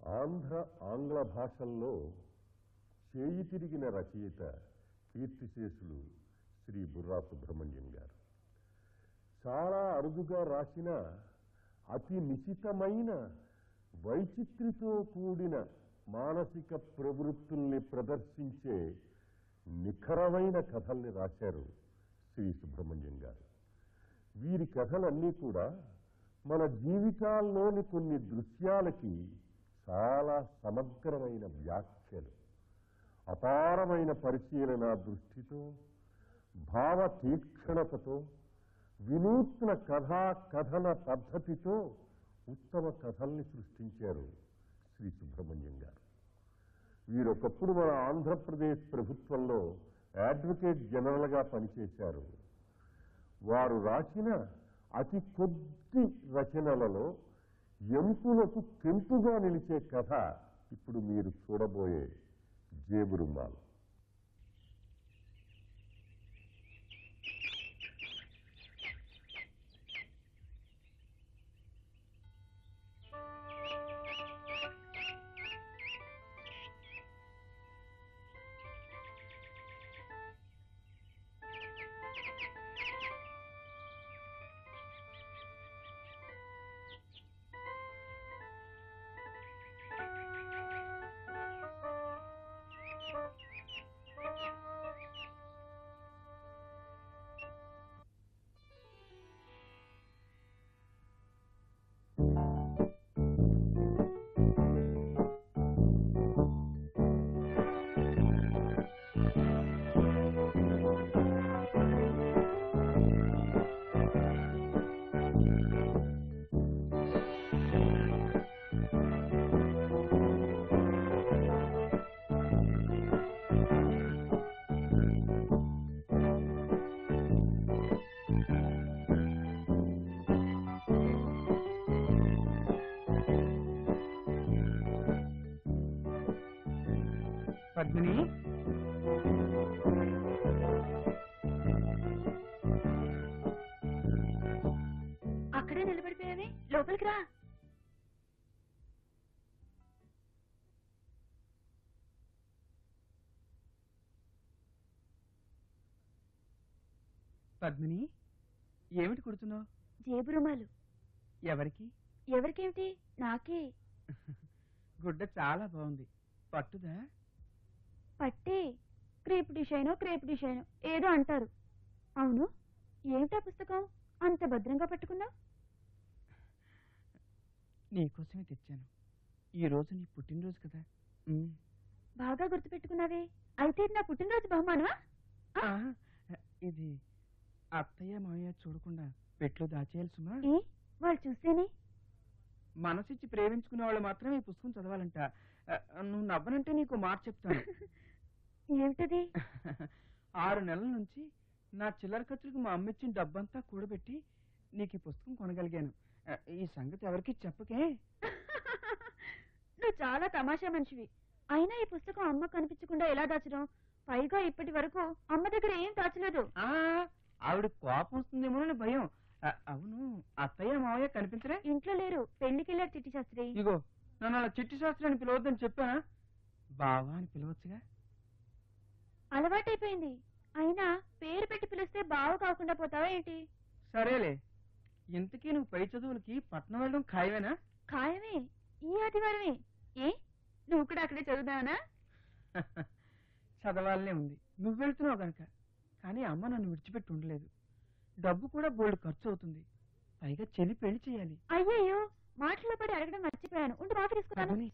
ఆంధ్ర ఆంగ్ల భాషల్లో చేయి తిరిగిన రచయిత కీర్తిశేషులు శ్రీ బుర్రా సుబ్రహ్మణ్యం గారు చాలా అరుదుగా రాసిన అతి నిశితమైన వైచిత్రితో కూడిన మానసిక ప్రవృత్తుల్ని ప్రదర్శించే నిఖరమైన కథల్ని రాశారు శ్రీ సుబ్రహ్మణ్యం గారు వీరి కథలన్నీ కూడా మన జీవితాల్లోని కొన్ని దృశ్యాలకి చాలా సమగ్రమైన వ్యాఖ్యలు అపారమైన పరిశీలన దృష్టితో భావ తీక్షణతతో వినూత్న కథా కథన పద్ధతితో ఉత్తమ కథల్ని సృష్టించారు శ్రీ సుబ్రహ్మణ్యం గారు వీరొకప్పుడు మన ఆంధ్రప్రదేశ్ ప్రభుత్వంలో అడ్వకేట్ జనరల్గా పనిచేశారు వారు రాసిన అతి కొద్ది రచనలలో ఎంపులకు కెంపుగా నిలిచే కథ ఇప్పుడు మీరు చూడబోయే జేబురుమాల్ పద్మిని అక్కడే నిలబడిపోయావే లోపలికి రా పద్మిని ఏమిటి కుడుతున్నావు జేబు రుమాలు ఎవరికి ఎవరికేమిటి నాకే గుడ్డ చాలా బాగుంది పట్టుదా పట్టే క్రేప్ డిషైనో క్రేప్ డిషైనో ఏదో అంటారు అవును ఏమిటా పుస్తకం అంత భద్రంగా పట్టుకున్నావు నీకోసమే తెచ్చాను ఈ రోజు నీ పుట్టినరోజు కదా ఉమ్. బాగా గుర్తుపెట్టుకున్నావే అయితే ఇది నా పుట్టినరోజు బహుమానమా ఆ, ఆ, ఇది అత్తయ్య మావయ్య చూడకుండా పెట్లో దాచేయాలి సుమా ఏ వాళ్ళు చూస్తేనే మనసిచ్చి ప్రేమించుకునే వాళ్ళు మాత్రమే ఈ పుస్తకం చదవాలంట ఆ, నువ్వు నవ్వనంటే నీకు మాట చెప్తాను ఏమిటది ఆరు నెలల నుంచి నా చిల్లర ఖర్చులకు మా అమ్మ ఇచ్చిన డబ్బంతా కూడబెట్టి నీకు ఈ పుస్తకం కొనగలిగాను ఆ, ఈ సంగతి ఎవరికి చెప్పకే నువ్వు చాలా తమాషా మనిషివి అయినా ఈ పుస్తకం అమ్మ కనిపించకుండా ఎలా దాచడం పైగా ఇప్పటి వరకు అమ్మ దగ్గర ఏం దాచలేదు ఆ ఆవిడ కోపం వస్తుందేమోనని భయం ఆ, అవును అత్తయ్య మావయ్య కనిపించరే ఇంట్లో లేరు పెళ్లికి వెళ్ళారు చిట్టి శాస్త్రి ఇగో నన్ను అలా చిట్టి శాస్త్రి అని పిలవద్దని చెప్పానా బావా అని పిలవచ్చుగా అలవాటైపోయింది అయినా పేరు పెట్టి పిలిస్తే బావ కాకుండా పోతావా ఏంటి సరేలే ఇంతకీ నువ్వు పై చదువులకి పట్నం వెళ్ళడం ఖాయమేనా ఖాయమే ఈ ఆదివారమే ఏ నువ్వు కూడా అక్కడే చదువుదావనా చదవాలనే ఉంది నువ్వు వెళ్తున్నావు గనక కానీ అమ్మ నన్ను విడిచిపెట్టి ఉండలేదు డబ్బు కూడా బోల్డ్ ఖర్చు అవుతుంది పైగా చెల్లి పెళ్లి చేయాలి అయ్యయ్యో మాటల్లో పడి అడగడం మర్చిపోయాను ఉండి మాట తీసుకున్నాను పద్మిని,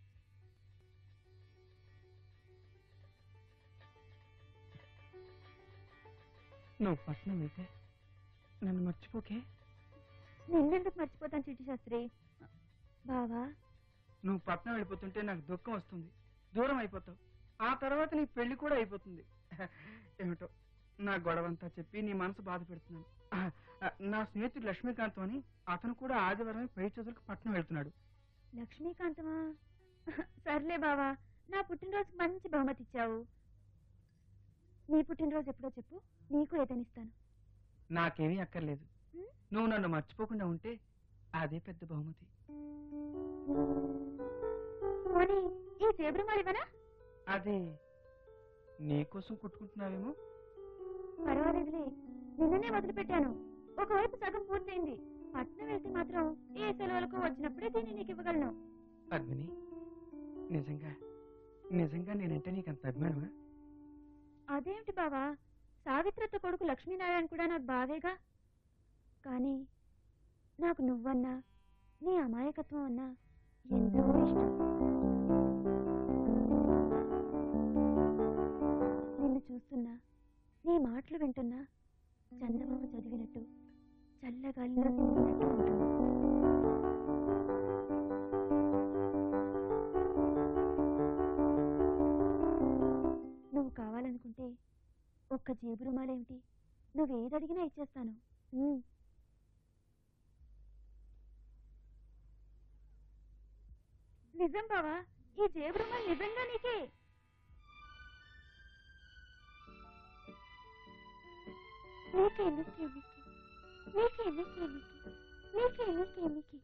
నువ్వు పట్నం వెళ్తే నన్ను మర్చిపోకే నిన్నెందుకు మర్చిపోతాను చిట్టి శాస్త్రి బావా నువ్వు పట్నం వెళ్ళిపోతుంటే నాకు దుఃఖం వస్తుంది దూరం అయిపోతావు ఆ తర్వాత నీ పెళ్లి కూడా అయిపోతుంది ఏమిటో నా గొడవంతా చెప్పి నీ మనసు బాధ పెడుతున్నాను ఆ, ఆ, నా స్నేహితుడు లక్ష్మీకాంత్ అని అతను కూడా ఆదివారం పై చదువులకు పట్నం వెళ్తున్నాడు లక్ష్మీకాంతమా సర్లే బావా నా పుట్టినరోజుకి మంచి బహుమతి ఇచ్చావు నీ పుట్టినరోజు ఎప్పుడో చెప్పు నీకు ఏదైనా ఇస్తాను నాకేమీ అక్కర్లేదు ఉం? నువ్వు నన్ను మర్చిపోకుండా ఉంటే అదే పెద్ద బహుమతి పోనీ ఈ జేబురుమాలు ఇవ్వనా అది నీకోసం కుట్టుకుంటున్నావేమో పర్వాలేదులే నిన్ననే వదిలిపెట్టాను ఒకవైపు సగం పూర్తయింది పట్నం వెళ్తే మాత్రం ఏ సెలవులకు వచ్చినప్పుడే దీన్ని నీకు ఇవ్వగలను పద్మిని నిజంగా నిజంగా నేనంటే నీకు అంత అభిమానమా అదేమిటి బావా సావిత్రత కొడుకు లక్ష్మీనారాయణ కూడా నాకు బావేగా కానీ నాకు నువ్వన్నా నీ అమాయకత్వం అన్నా ఎంతో ఇష్టం నిన్ను చూస్తున్నా నీ మాటలు వింటున్నా చందమామ చదివినట్టు చల్లగాలిలో తిరిగినట్టు ఉంటుంది నువ్వు కావాలనుకుంటే ఒక్క జేబు రుమాలేమిటి నువ్వేది అడిగినా ఇచ్చేస్తాను ఉమ్. నిజం బావా ఈ జేబు రుమాల్ నిజంగా నీకే నీకే నీకే నీకే నీకే నీకే నీకే నీకే నీకే నీకే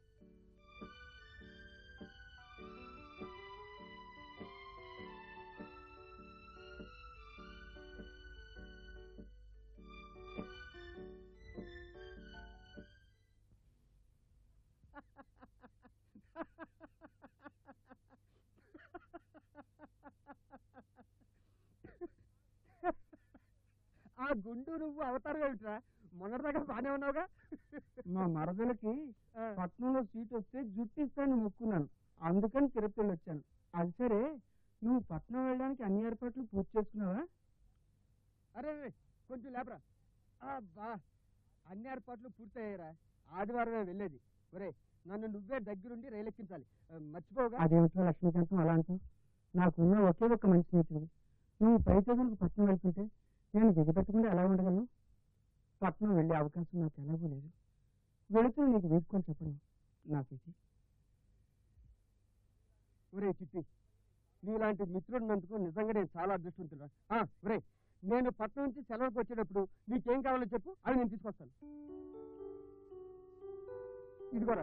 ఆ గుండు నువ్వు అవతారం ఏమిట్రా మొన్నటిదాకా బానే ఉన్నావుగా మా మరదలకి ఆ, పట్నంలో సీట్ వస్తే జుట్టు ఇస్తాను మొక్కున్నాను అందుకని తిరుపతి వచ్చాను అది సరే నువ్వు పట్నం వెళ్ళడానికి అన్ని ఏర్పాట్లు పూర్తి చేసుకున్నావా అరే అరే, కొంచెం లేపరా అబ్బా అన్ని ఏర్పాట్లు పూర్తయ్యారా ఆదివారమే వెళ్ళేది ఒరే నన్ను నువ్వే దగ్గరుండి రైలు ఎక్కించాలి ఆ, మర్చిపోవుగా అదేమిటో లక్ష్మీకాంతం అలా అంటావు నాకున్న ఒకే ఒక్క మంచి స్నేహితుడు నువ్వు పై చదువులకు పట్నం వెళ్తుంటే నేను దిగబెట్టకుండా ఎలా ఉండగలను పట్నం వెళ్ళే అవకాశం నాకు ఎలాగూ లేదు వెళుతూ నీకు వేసుకొని చెప్పడం నా స్థితి ఒరే చిట్టి నీలాంటి మిత్రుడినందుకు నిజంగా నేను చాలా అదృష్టవంతుడా ఆ, ఒరే నేను పట్నం నుంచి సెలవుకి వచ్చేటప్పుడు నీకేం కావాలో చెప్పు అవి నేను తీసుకొస్తాను ఇదిగోరా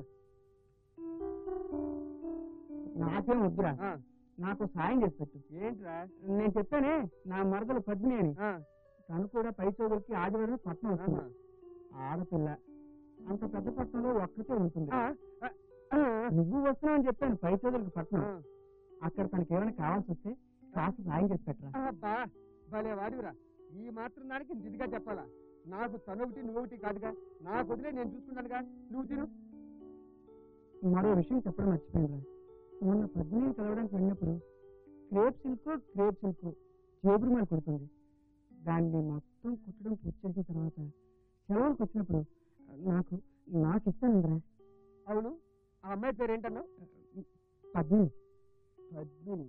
నాకేం వద్దురా ఆ, నాకు సాయం చేసి పెట్టు ఏంట్రా నేను చెప్పానే నా మరదలు పద్మిని అని ఆ, తను కూడా పై చదువులకి ఆదివారం పట్నం వస్తుంది ఆహా. ఆడపిల్ల అంత పెద్ద పట్నంలో ఒక్కతే ఉంటుంది ఆ, ఆ, ఆ, నువ్వు వస్తున్నావు అని చెప్పాను పై చదువులకు పట్నం ఆ. అక్కడ తనకి ఏమైనా కావాల్సి వస్తే కాస్త సాయం చేసి పెట్టరా అబ్బా భలే వాడివిరా ఈ మాత్రం దానికి నిధిగా చెప్పాలా నాకు తనొకటి నువ్వొకటి కాదుగా నాకు వదిలే నేను చూసుకున్నానుగా నువ్వు తిను మరో విషయం చెప్పడం మర్చిపోయిందా మొన్న పద్మిని కలవడానికి వెళ్ళినప్పుడు క్రేప్ సిల్క్ క్రేప్ సిల్క్ జేబురు మీద కుడుతుంది దాన్ని మొత్తం కుట్టడం పూర్తి చేసిన తర్వాత సెలవులకు వచ్చినప్పుడు నాకు నాకు ఇస్తానురా అవును ఆ అమ్మాయి పేరు ఏంటన్నావు పద్మిని పద్మిని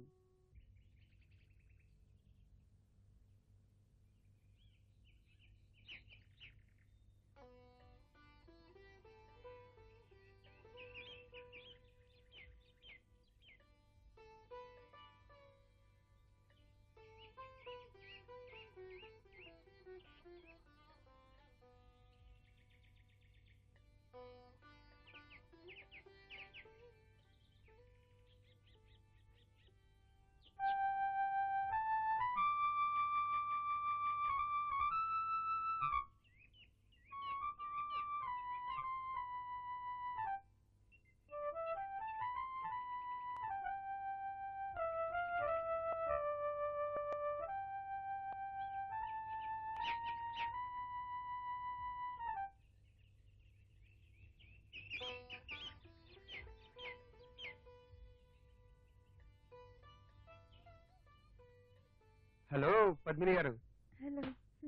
హలో పద్మిని గారు హలో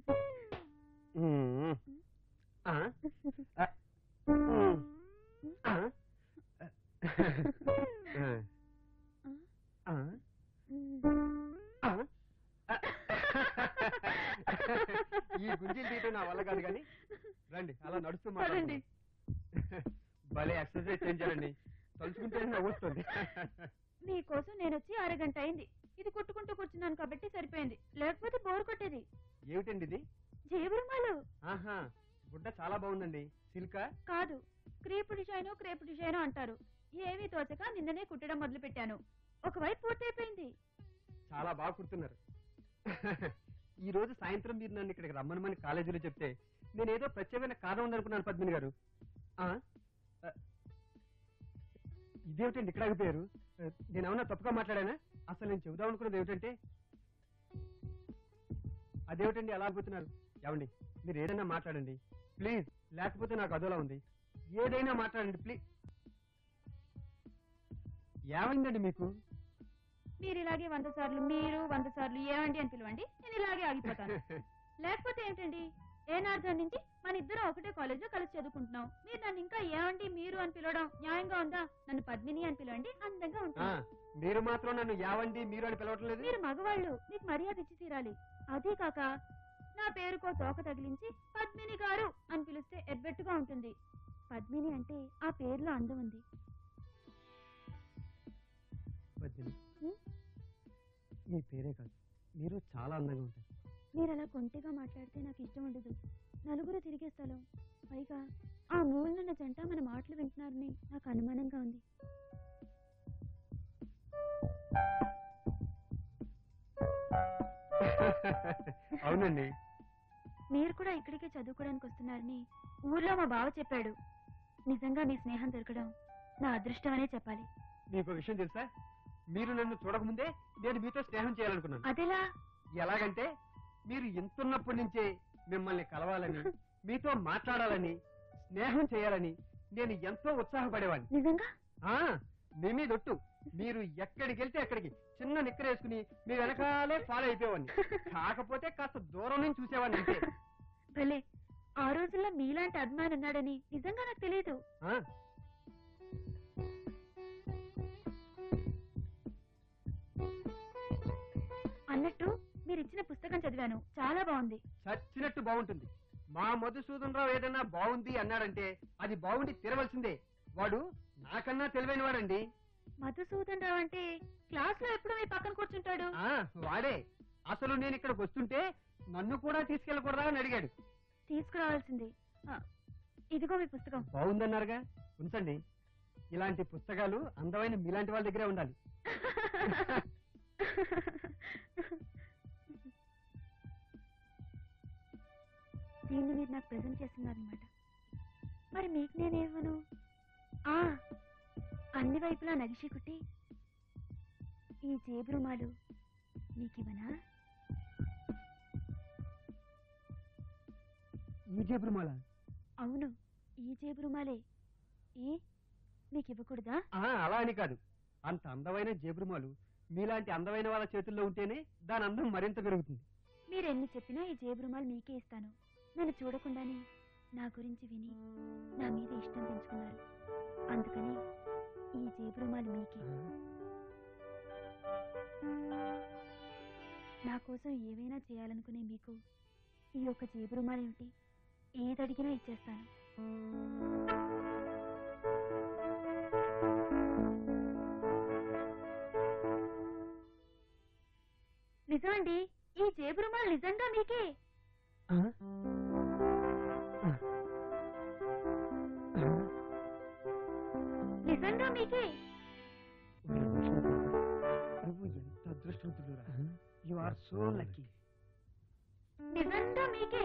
ఈ గుంజీలు తీయటం నా వల్ల కాదు కానీ రండి అలా నడుస్తూ పదండి. మాట్లాడండి భలే ఎక్సర్సైజ్ చేయించారండి తలుచుకుంటే నవ్వుస్తుంది నీకోసం నేను వచ్చి అరగంట అయింది ఇది కుట్టుకుంటూ కూర్చున్నాను కాబట్టి సరిపోయింది లేకపోతే బోర్ కొట్టేది ఏమిటండి ఇది జేబురుమాలు ఆహా గుడ్డ చాలా బాగుందండి సిల్కా కాదు క్రేపు డిజైను క్రేపు డిజైను అంటారు ఏమీ తోచక నిన్ననే కుట్టడం మొదలు పెట్టాను ఒకవైపు పూర్తయిపోయింది చాలా బాగా కుడుతున్నారు ఈ రోజు సాయంత్రం మీరు నన్ను ఇక్కడికి రమ్మనమని కాలేజీలో చెప్తే నేను ఏదో ప్రత్యేకమైన కారణం ఉందనుకున్నాను పద్మిని గారు ఆ? ఆ, ఇదేమిటండి ఇక్కడ ఆగిపోయారు ఆ, నేను ఏమన్నా తప్పుగా మాట్లాడానా అసలు నేను చెబుదాం అనుకున్నది ఏమిటంటే అదేమిటండి అలా ఆగిపోతున్నారు ఏమండి మీరు ఏదైనా మాట్లాడండి ప్లీజ్ లేకపోతే నాకు అదోలా ఉంది ఏదైనా మాట్లాడండి ప్లీజ్ ఏమైందండి మీకు మీరు ఇలాగే వంద సార్లు మీరు వంద సార్లు ఏమండి అని పిలవండి నేను ఇలాగే ఆగిపోతాను లేకపోతే ఏంటండి ఏనార్థం నుంచి మన ఇద్దరం ఒకటే కాలేజ్ లో కలిసి చదువుకుంటున్నాం మీరు నన్ను ఇంకా ఏమండి మీరు అని పిలవడం న్యాయంగా ఉందా నన్ను పద్మిని అని పిలవండి అందంగా ఆ, ఉంటుంది మీరు మాత్రం నన్ను యావండి మీరు అని పిలవటం లేదు మీరు మగవాళ్ళు మీకు మర్యాద ఇచ్చి తీరాలి అదే కాక నా పేరుకో తోక తగిలించి పద్మిని గారు అని పిలిస్తే ఎబ్బెట్టుగా ఉంటుంది పద్మిని అంటే ఆ పేరులో అందం ఉంది పద్మిని హ్మ్? మీ పేరే కాదు మీరు చాలా అందంగా ఉంటారు మీరు అలా కొంటెగా మాట్లాడితే నాకు ఇష్టం ఉండదు నలుగురు తిరిగే స్థలం పైగా ఆ మూలనున్న జంట మన మాటలు వింటున్నారని నాకు అనుమానంగా ఉంది అవునండి మీరు కూడా ఇక్కడికే చదువుకోవడానికి వస్తున్నారని ఊర్లో మా బావ చెప్పాడు నిజంగా మీ స్నేహం దొరకడం నా అదృష్టం అనే చెప్పాలి మీకు విషయం తెలుసా మీరు నన్ను చూడకముందే నేను మీతో స్నేహం చేయాలనుకున్నాను అదెలా ఎలాగంటే మీరు ఎంతున్నప్పటి నుంచే మిమ్మల్ని కలవాలని మీతో మాట్లాడాలని స్నేహం చేయాలని నేను ఎంతో ఉత్సాహపడేవాడిని నిజంగా ఆ మీ మీద ఒట్టు మీరు ఎక్కడికి వెళ్తే అక్కడికి చిన్న నిక్కర వేసుకుని మీ వెనకాలే ఫాలో అయిపోయేవాడిని కాకపోతే కాస్త దూరం నుంచి చూసేవాడిని అంతే భలే ఆ రోజుల్లో మీలాంటి అభిమాని ఉన్నాడని నిజంగా నాకు తెలియదు ఆ, అన్నట్టు మీరు ఇచ్చిన పుస్తకం చదివాను చాలా బాగుంది చచ్చినట్టు బాగుంటుంది మా మధుసూదన్ రావు ఏదైనా బాగుంది అన్నాడంటే అది బాగుండి తీరవలసిందే వాడు నాకన్నా తెలివైన వాడండి మధుసూదన్ రావు అంటే క్లాస్ లో ఎప్పుడు మీ పక్కన కూర్చుంటాడు ఆ వాడే అసలు నేను ఇక్కడికి వస్తుంటే నన్ను కూడా తీసుకెళ్ళకూడదా అని అడిగాడు తీసుకురావాల్సింది ఆ, ఇదిగో మీ పుస్తకం బాగుందన్నారుగా ఉంచండి ఇలాంటి పుస్తకాలు అందమైన మీలాంటి వాళ్ళ దగ్గరే ఉండాలి దీన్ని మీరు నాకు ప్రజెంట్ చేస్తున్నారనమాట మరి మీకు నేనేమను ఆ అన్ని వైపులా నగిషి కుట్టి ఈ జేబు రుమాలు మీకివనా ఈ జేబురుమాల అవును ఈ జేబు రుమాలే ఏ మీకు ఇవ్వకూడదా ఆ, అలా అని కాదు అంత అందమైన జేబురుమాలు మీలాంటి అందమైన వాళ్ళ చేతుల్లో ఉంటేనే దాని అందం మరింత పెరుగుతుంది మీరు ఎన్ని చెప్పినా ఈ జేబు రుమాలు మీకే ఇస్తాను నన్ను చూడకుండానే నా గురించి విని నా మీద ఇష్టం పెంచుకున్నారు అందుకని ఈ జేబు రుమాలు మీకే నా కోసం ఏవైనా చేయాలనుకునే మీకు ఈ యొక్క జేబు రుమాలు ఏమిటి ఏదడిగినా ఇచ్చేస్తాను నిజమండి ఈ జేబు రుమాలు నిజంగా మీకే నిజంగా మీకే నువ్వు ఎంత అదృష్టవంతుడురా యు ఆర్ సో లక్కీ నిజంగా మీకే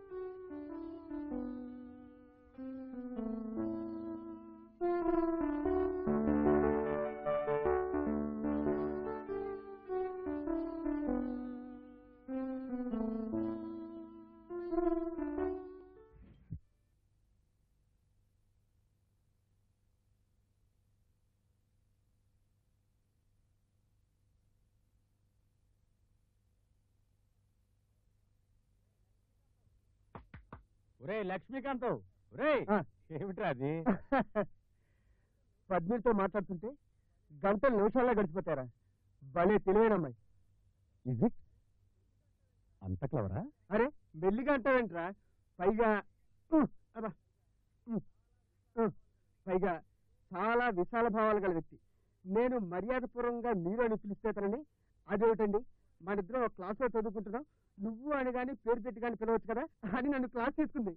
ఒరే లక్ష్మీకాంత్ ఒరే ఆ. ఏమిట్రా అది పద్మినితో మాట్లాడుతుంటే గంటలు నిమిషాల్లో గడిచిపోతారా భలే తెలివైన అమ్మాయి ఇది అంత క్లవరా అరే మెల్లిగా అంటావేంట్రా పైగా ఉహ్, అబ్బా ఉహ్, ఉహ్, పైగా చాలా విశాల భావాలు గల వ్యక్తి నేను మర్యాదపూర్వకంగా మీరు అని పిలిస్తే తనని అదేమిటండి మన ఇద్దరం ఒక క్లాస్లో చదువుకుంటున్నాం నువ్వు అని కానీ పేరు పెట్టి కానీ పిలవచ్చు కదా అని నన్ను క్లాస్ తీసుకుంది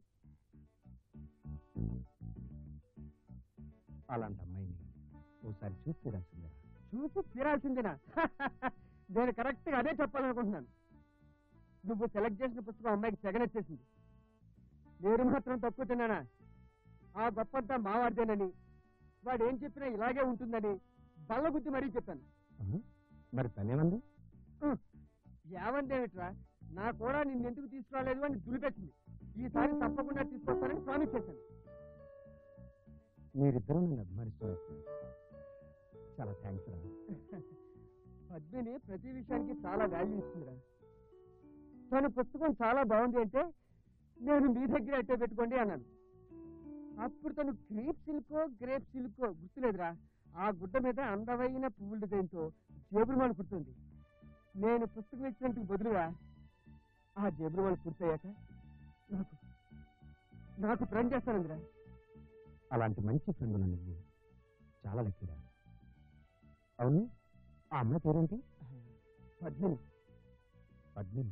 అలాంటి అమ్మాయిని ఓసారి చూస్తే రాసిందిరా చూసి తీరాల్సిందేనా నేను కరెక్ట్గా అదే చెప్పాలనుకుంటున్నాను నువ్వు సెలెక్ట్ చేసిన పుస్తకం అమ్మాయికి తెగనొచ్చేసింది నేను మాత్రం తక్కువ తిన్నానా ఆ గొప్పంతా మావాడిదేనని వాడు ఏం చెప్పినా ఇలాగే ఉంటుందని బల్లగుద్ది మరీ చెప్పాను ఆహా. మరి తనేమంది ఏమందేమిట్రా నా కూడా నిన్నెందుకు తీసుకురాలేదు అని దులిపెట్టింది ఈసారి తప్పకుండా తీసుకొస్తానని ప్రామిస్ చేశాను మీరిద్దరూ నన్ను అభిమానిస్తున్నారు చాలా థ్యాంక్స్ రా పద్మిని ప్రతి విషయానికి చాలా వాల్యూ ఇస్తుందిరా తన పుస్తకం చాలా బాగుంది అంటే నేను మీ దగ్గర అట్టే పెట్టుకోండి అన్నాను అప్పుడు తను క్రీప్ సిల్కో గ్రేప్ సిల్కో గుర్తులేదురా ఆ గుడ్డ మీద అందమైన పువ్వుల డిజైన్తో జేబురుమాలు కుడుతుంది నేను పుస్తకం ఇచ్చినందుకు బదులుగా ఆ జేబురుమాలు పూర్తయ్యాక నాకు నాకు ఫ్రెండ్ చేస్తానందిరా అలాంటి మంచి ఫ్రెండ్ నువ్వు చాలా లక్కీరా అవును ఆ అమ్మాయి పేరేంటి పద్మిని పద్మిని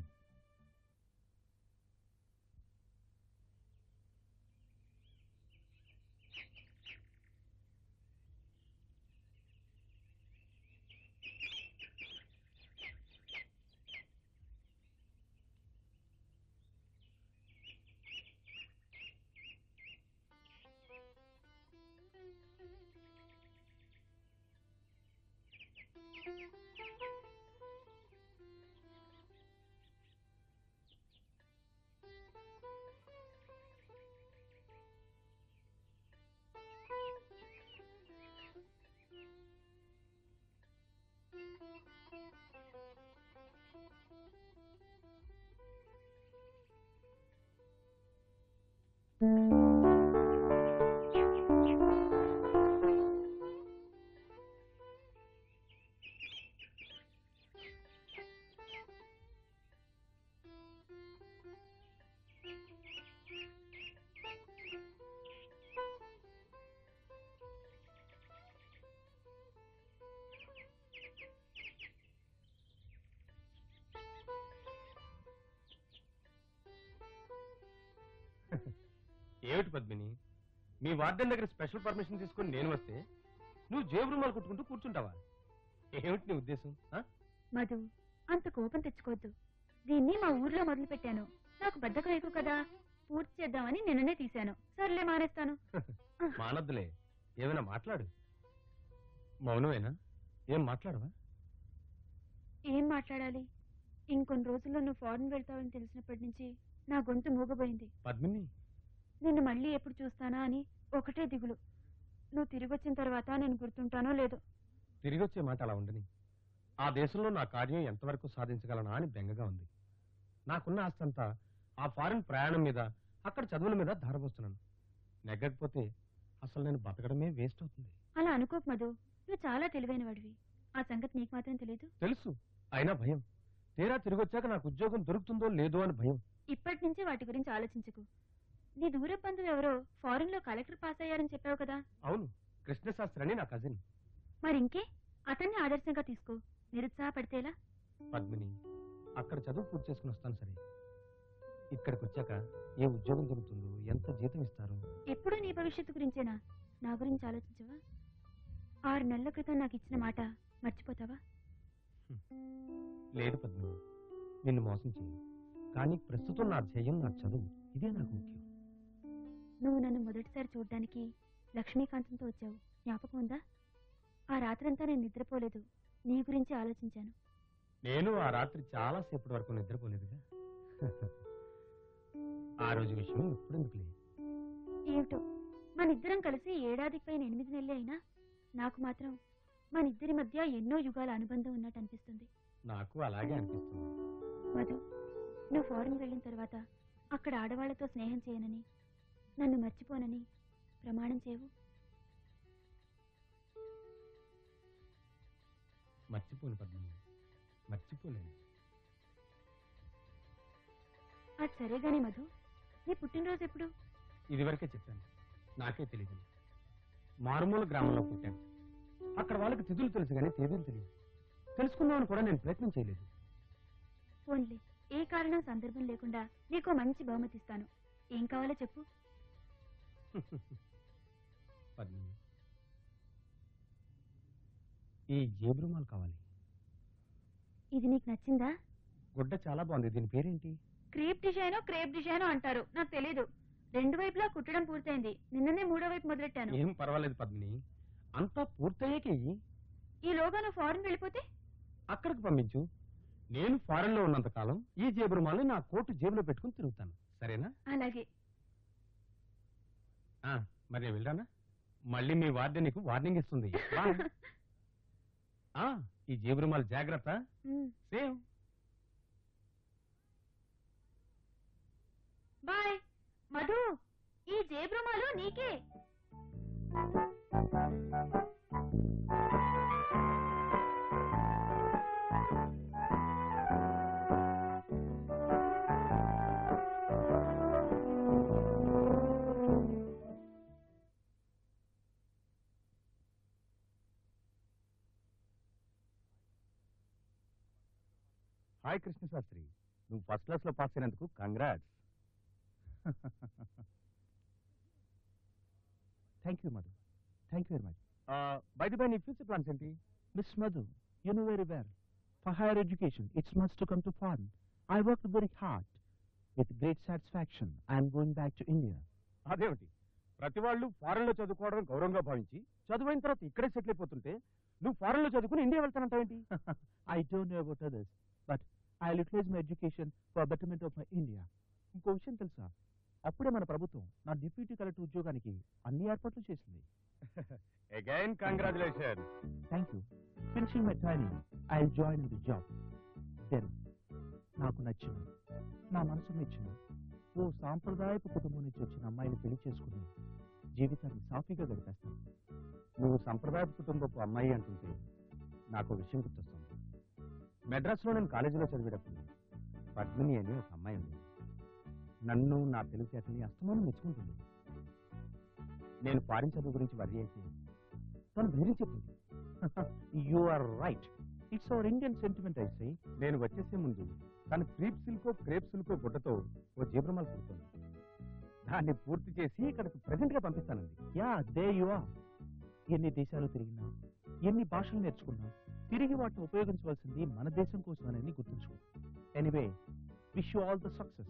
ఏమిటి పద్మిని మీ వార్డెన్ దగ్గర స్పెషల్ పర్మిషన్ తీసుకొని నేను వస్తే నువ్వు జేబు రుమాలు కుట్టుకుంటూ కూర్చుంటావా ఏమిటి నీ ఉద్దేశం ఆ? మధు అంత కోపం తెచ్చుకోవద్దు దీన్ని మా ఊర్లో మొదలు పెట్టాను నాకు బద్దకం ఎక్కువ కదా పూర్తి చేద్దామని నిన్ననే తీశాను సర్లే మానేస్తాను మానద్దులే ఏమైనా మాట్లాడు మౌనమేనా ఏం మాట్లాడవా ఏం మాట్లాడాలి ఇంకొన్ని రోజుల్లో నువ్వు ఫారెన్ వెళ్తావని తెలిసినప్పటి నుంచి నా గొంతు మూగబోయింది పద్మిని నిన్ను మళ్ళీ ఎప్పుడు చూస్తానా అని ఒకటే దిగులు నువ్వు తిరిగి వచ్చిన తర్వాత నేను గుర్తుంటానో లేదో తిరిగి వచ్చే మాట అలా ఉండని ఆ దేశంలో నా కార్యం ఎంతవరకు సాధించగలనా అని బెంగగా ఉంది నాకున్న ఆస్తంతా ఆ ఫారిన్ ప్రయాణం మీద అక్కడ చదువుల మీద ధారపోస్తున్నాను నెగ్గకపోతే అసలు నేను బతకడమే వేస్ట్ అవుతుంది అలా అనుకోకు మధు నువ్వు చాలా తెలివైన వాడివి ఆ సంగతి నీకు మాత్రం తెలియదు తెలుసు అయినా భయం తీరా తిరిగి వచ్చాక నాకు ఉద్యోగం దొరుకుతుందో లేదో అని భయం ఇప్పటి నుంచే వాటి గురించి ఆలోచించకు నీ దూర బంధువు ఎవరో ఫారెన్ లో కలెక్టర్ పాస్ అయ్యారని చెప్పావు కదా అవును కృష్ణశాస్త్రి అని నా కజిన్ మరి ఇంకే అతన్ని ఆదర్శంగా తీసుకో నిరుత్సాహపడితేలా పద్మిని అక్కడ చదువు పూర్తి చేసుకుని వస్తాను సరే ఇక్కడికి వచ్చాక ఏ ఉద్యోగం దొరుకుతుందో ఎంత జీతం ఇస్తారో ఎప్పుడూ నీ భవిష్యత్తు గురించేనా నా గురించి ఆలోచించవా ఆరు నెలల క్రితం నాకు ఇచ్చిన మాట మర్చిపోతావా లేదు పద్మిని నిన్ను మోసం చేయను కానీ ప్రస్తుతం నా ధ్యేయం నా చదువు ఇదే నాకు ముఖ్యం నువ్వు నన్ను మొదటిసారి చూడ్డానికి లక్ష్మీకాంతంతో వచ్చావు జ్ఞాపకం ఉందా ఆ రాత్రంతా నేను నిద్రపోలేదు నీ గురించి ఆలోచించాను నేను ఆ రాత్రి చాలా సేపటి వరకు నిద్రపోలేదుగా ఆ రోజు విషయం ఇప్పుడు ఎందుకులే ఏమిటో మనిద్దరం కలిసి ఏడాదికి పైన ఎనిమిది నెలలే అయినా నాకు మాత్రం మనిద్దరి మధ్య ఎన్నో యుగాల అనుబంధం ఉన్నట్టు అనిపిస్తుంది నాకు అలాగే అనిపిస్తుంది మధు నువ్వు ఫారెన్ వెళ్ళిన తర్వాత అక్కడ ఆడవాళ్లతో స్నేహం చేయనని నన్ను మర్చిపోనని ప్రమాణం చేయవు మర్చిపోను పద్మిని మర్చిపోలేను అది సరే గాని మధు నీ పుట్టినరోజు ఎప్పుడు ఇదివరకే చెప్పాను నాకే తెలియదు మారుమూల గ్రామంలో పుట్టాను అక్కడ వాళ్ళకి తిథులు తెలుసు కానీ తేదీలు తెలియదు తెలుసుకుందామని కూడా నేను ప్రయత్నం చేయలేదు ఫోన్లే ఏ కారణం సందర్భం లేకుండా నీకు మంచి బహుమతి ఇస్తాను ఏం కావాలో చెప్పు పద్మిని ఈ జేబురుమాల్ కావాలి ఇది నీకు నచ్చిందా గుడ్డ చాలా బాగుంది దీని పేరేంటి క్రీప్ డిజైనో క్రేప్ డిజైనో అంటారు నాకు తెలీదు రెండు వైపులా కుట్టడం పూర్తయింది నిన్ననే మూడో వైపు మొదలెట్టాను ఏం పర్వాలేదు పద్మిని అంతా పూర్తయ్యాక ఇయ్యి. ఈలోగా నువ్వు ఫారెన్ వెళ్ళిపోతే అక్కడికి పంపించు నేను ఫారెన్ లో ఉన్నంత కాలం ఈ జేబురుమాల్ని నా కోటు జేబులో పెట్టుకుని తిరుగుతాను సరేనా అలాగే ఆ, మరి నేను వెళ్ళానా మళ్ళీ మీ వార్డెన్ నీకు వార్నింగ్ ఇస్తుంది బాయ్. ఆ, ఈ జేబురుమాల్ జాగ్రత్త ఉమ్, సేవ్ బాయ్ మధు ఈ జేబ్రుమాలు నీకే హాయ్ కృష్ణ శాస్త్రి నువ్వు ఫస్ట్ క్లాస్ లో పాస్ అయినందుకు congrats thank you Madhu thank you very much bye the bye నీ ఫ్యూచర్ ప్లాన్స్ ఏంటి Miss Madhu you know very well for higher education it's must to come to foreign I work very hard with great satisfaction I'm going back to India అదేమిటి ప్రతి వాళ్ళు foreign లో చదువుకోవడం గౌరవంగా భావించి చదువైన తర్వాత ఇక్కడే సెటిల్ అయిపోతుంటే నువ్వు ఫారెన్ లో చదువుకుని ఇండియా వెళ్తానంటావేంటి I don't know about others but I utilize my education for betterment of my India ఇంకో విషయం తెలుసా అప్పుడే మన ప్రభుత్వం నా డిప్యూటీ కలెక్టర్ ఉద్యోగానికి అన్ని ఏర్పాట్లు చేసింది again congratulation thank you finishing my training I join in the job then నాకు నచ్చిన నా మనసు మెచ్చిన ఓ సాంప్రదాయపు కుటుంబం నుంచి వచ్చిన అమ్మాయిని పెళ్లి చేసుకుని జీవితాన్ని సాఫీగా గడిపేస్తాను నువ్వు సాంప్రదాయపు కుటుంబపు అమ్మాయి అంటుంటే నాకు ఒక విషయం గుర్తొస్తుంది మెడ్రాస్లో నేను కాలేజీలో చదివేటప్పుడు పద్మిని అని ఒక అమ్మాయి ఉంది నన్ను నా తెలివితేటని అస్తమానం మెచ్చుకుంటుంది నేను ఫారిన్ చదువు గురించి వర్రీ అయితే తను వేరే చెప్పింది you are right it's our Indian sentiment అయితే నేను వచ్చేసే ముందు తను క్రీప్ సిల్కో క్రేప్ సిల్కో గుడ్డతో ఓ జీబ్రమాల్ కుడుతుంది దాన్ని పూర్తి చేసి ఇక్కడికి ప్రెసెంట్ గా పంపిస్తానండి యా దే యు ఆర్ ఎన్ని దేశాలు తిరిగినా ఎన్ని భాషలు నేర్చుకున్నా తిరిగి వాటిని ఉపయోగించవలసింది మన దేశం కోసమని గుర్తుంచుకో anyway wish you all the success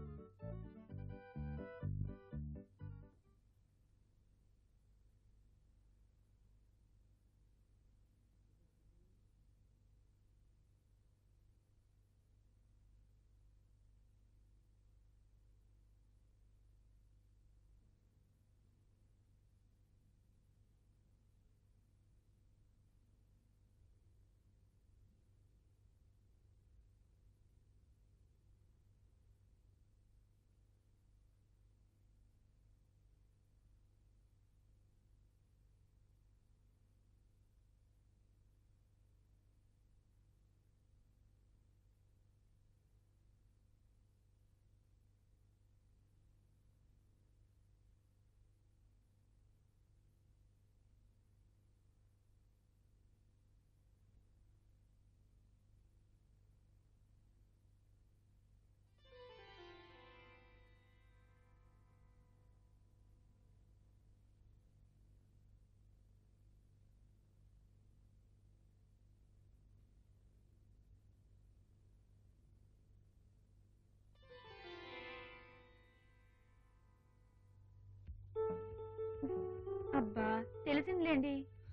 అబ్బా తెలిసిందిలేండి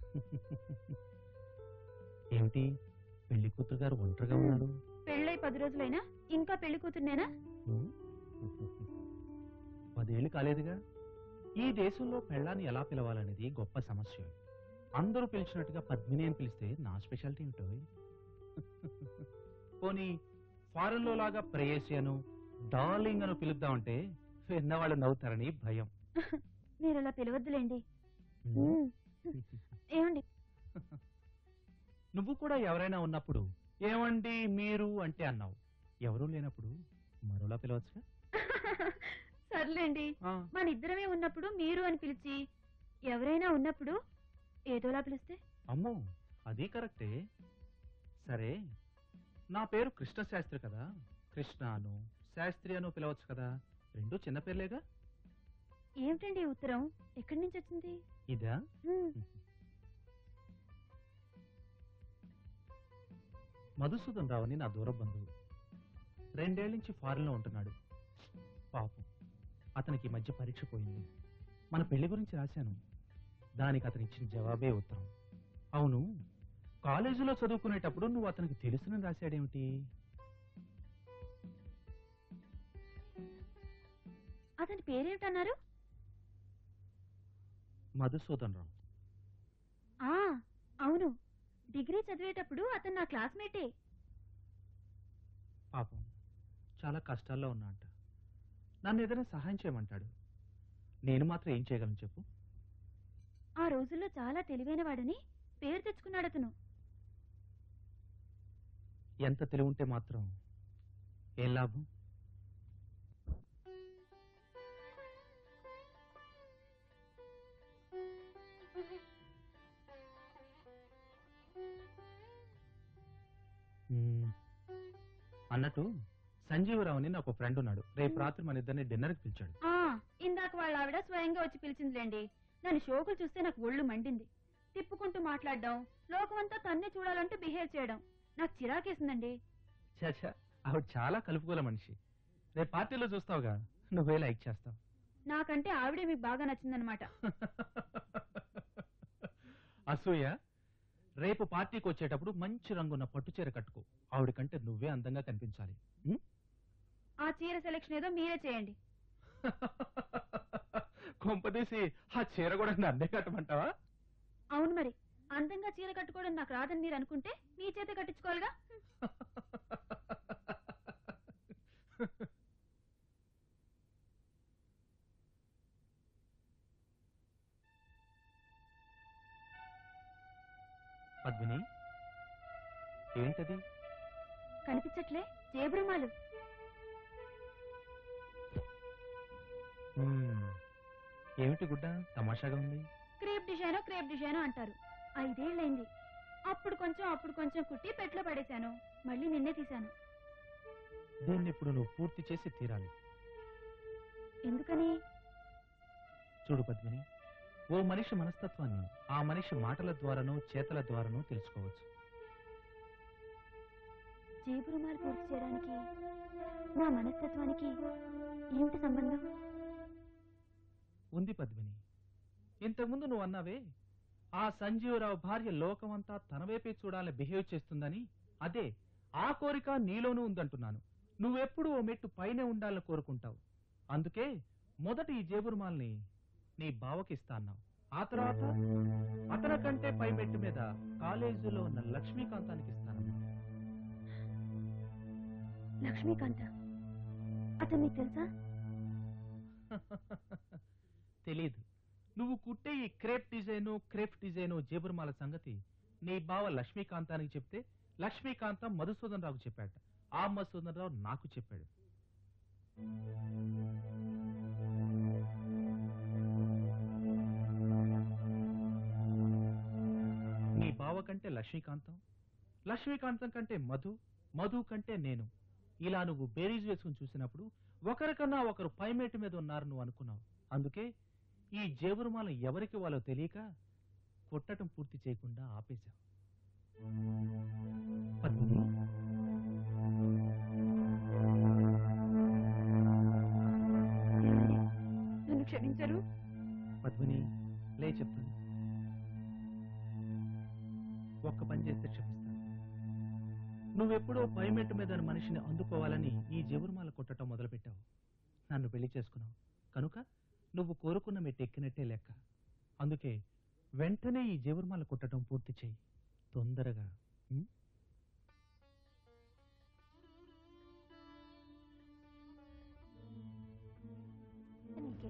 ఏమిటి పెళ్లి కూతురు గారు ఒంటరిగా ఉన్నారు పెళ్ళై పది రోజులైనా ఇంకా పెళ్లి కూతుర్నేనా పదేళ్ళు కాలేదుగా ఈ దేశంలో పెళ్ళాన్ని ఎలా పిలవాలనేది గొప్ప సమస్య అందరూ పిలిచినట్టుగా పద్మిని అని పిలిస్తే నా స్పెషాలిటీ ఏమిటో పోనీ ఫారెన్ లో లాగా ప్రేయసి అను డార్లింగ్ అను పిలుద్దామంటే విన్నవాళ్ళు నవ్వుతారని భయం మీరు అలా పిలవద్దులేండి ఉమ్. ఏమండి నువ్వు కూడా ఎవరైనా ఉన్నప్పుడు ఏమండి మీరు అంటే అన్నావు ఎవరూ లేనప్పుడు మరోలా పిలవచ్చుగా సర్లేండి మన ఇద్దరమే ఉన్నప్పుడు మీరు అని పిలిచి ఎవరైనా ఉన్నప్పుడు ఏదోలా పిలిస్తే అమ్మో అది కరెక్టే సరే నా పేరు కృష్ణ శాస్త్రి కదా కృష్ణ అను శాస్త్రి అను పిలవచ్చు కదా రెండు చిన్న పేర్లేగా ఏమిటండి ఈ ఉత్తరం ఎక్కడి నుంచి వచ్చింది ఇదా ఉమ్, మధుసూదన్ రావు అని నా దూర బంధువు రెండేళ్ల నుంచి ఫారెన్లో ఉంటున్నాడు పాపం అతనికి ఈ మధ్య పరీక్ష పోయింది మన పెళ్లి గురించి రాశాను దానికి అతను ఇచ్చిన జవాబే ఉత్తరం అవును కాలేజీలో చదువుకునేటప్పుడు నువ్వు అతనికి తెలుసునని రాశాడేమిటి అతని పేరేమిటన్నారు మధుసూదన్ రావు ఆ అవును డిగ్రీ చదివేటప్పుడు అతను నా క్లాస్మేటే పాపం చాలా కష్టాల్లో ఉన్నా అంట నన్ను ఏదైనా సహాయం చేయమంటాడు నేను మాత్రం ఏం చేయగలను చెప్పు ఆ రోజుల్లో చాలా తెలివైన వాడని పేరు తెచ్చుకున్నాడు అతను ఎంత తెలివి ఉంటే మాత్రం ఏం లాభం మ్మ్. అన్నట్టు సంజీవరావుని నాకు ఫ్రెండ్ ఉన్నాడు రేపు రాత్రి మన ఇద్దరిని డిన్నర్కి పిలిచాడు ఆ ఇందాక వాళ్ళ ఆవిడ స్వయంగా వచ్చి పిలిచిందిలేండి దాని షోకులు చూస్తే నాకు ఒళ్ళు మండింది తిప్పుకుంటూ మాట్లాడడం లోకమంతా తన్నే చూడాలంటూ బిహేవ్ చేయడం నాకు చిరాకేసిందండి చాచా ఆవిడ చాలా కలుపుకోల మనిషి రేపు పార్టీలో చూస్తావుగా నువ్వే లైక్ చేస్తావు నాకంటే ఆవిడే మీకు బాగా నచ్చిందనమాట అసూయ రేపు పార్టీకి వచ్చేటప్పుడు మంచి రంగున్న పట్టు చీర కట్టుకో ఆవిడ కంటే నువ్వే అందంగా కనిపించాలి ఉం? ఆ చీర సెలక్షన్ ఏదో మీరే చేయండి కొంపదీసి ఆ చీర కూడా నన్నే కట్టమంటావా అవును మరి అందంగా చీర కట్టుకోవడం నాకు రాదని మీరు అనుకుంటే మీ చేత కట్టించుకోవాలిగా పద్మిని ఏంటది కనిపించట్లే జేబురుమాలు ఉం. ఏమిటి గుడ్డ తమాషాగా ఉంది క్రేప్ డిజైనో క్రేప్ డిజైనో అంటారు ఐదేళ్ళైంది అప్పుడు కొంచెం అప్పుడు కొంచెం కుట్టి పెట్లో పడేశాను మళ్ళీ నిన్నే తీశాను దీన్ని ఇప్పుడు నువ్వు పూర్తి చేసి తీరాలి ఎందుకని చూడు పద్మిని ఓ మనిషి మనస్తత్వాన్ని ఆ మనిషి మాటల ద్వారానో చేతల ద్వారానో తెలుసుకోవచ్చు జేబురుమాలు పూర్తి చేయడానికి నా మనస్తత్వానికి ఏమిటి సంబంధం ఉంది పద్మిని ఇంతకుముందు నువ్వు అన్నావే ఆ సంజీవరావు భార్య లోకమంతా తన వైపే చూడాలని బిహేవ్ చేస్తుందని అదే ఆ కోరిక నీలోనూ ఉందంటున్నాను నువ్వెప్పుడు ఓ మెట్టు పైనే ఉండాలని కోరుకుంటావు అందుకే మొదట ఈ జేబురుమాల్ని నీ బావకి ఇస్తా అన్నావు ఆ తర్వాత అతని కంటే పై మెట్టు మీద కాలేజీలో ఉన్న లక్ష్మీకాంతానికి ఇస్తానన్నావు లక్ష్మీకాంత అతను మీకు తెలుసా తెలీదు నువ్వు కుట్టే ఈ క్రేప్ డిజైను క్రేప్ డిజైను జేబురుమాల సంగతి నీ బావ లక్ష్మీకాంతానికి చెప్తే లక్ష్మీకాంతం మధుసూదన్ రావుకు చెప్పాట ఆ మధుసూదన్ రావు నాకు చెప్పాడు నీ బావ కంటే లక్ష్మీకాంతం లక్ష్మీకాంతం కంటే మధు మధు కంటే నేను ఇలా నువ్వు బేరీజ్ వేసుకుని చూసినప్పుడు ఒకరికన్నా ఒకరు పైమేటు మీద ఉన్నారు నువ్వు అనుకున్నావు అందుకే ఈ జేబురుమాల ఎవరికి వాళ్ళో తెలియక కొట్టడం పూర్తి చేయకుండా ఆపేశావు పద్మిని, నన్ను క్షమించరు పద్మిని లే చెప్తాను ఒక్క పని చేస్తే క్షమిస్తాను నువ్వెప్పుడో పైమెట్టు మీద మనిషిని అందుకోవాలని ఈ జేబురుమాల కొట్టడం మొదలుపెట్టావు నన్ను పెళ్లి చేసుకున్నావు కనుక నువ్వు కోరుకున్న మెట్టు ఎక్కినట్టే లెక్క అందుకే వెంటనే ఈ జేబురుమాల కొట్టడం పూర్తి చేయి తొందరగా ఉం? నీకే.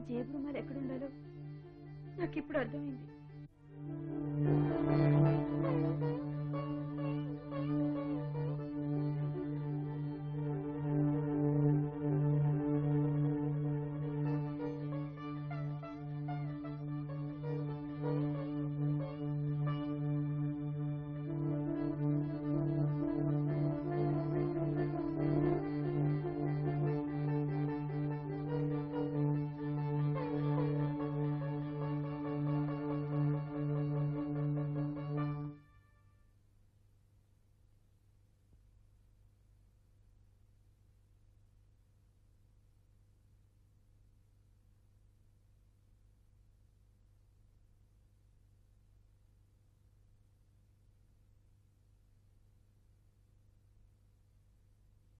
జేబు రుమాలు ఎక్కడ ఉండాలో నాకు ఇప్పుడు అర్థమైంది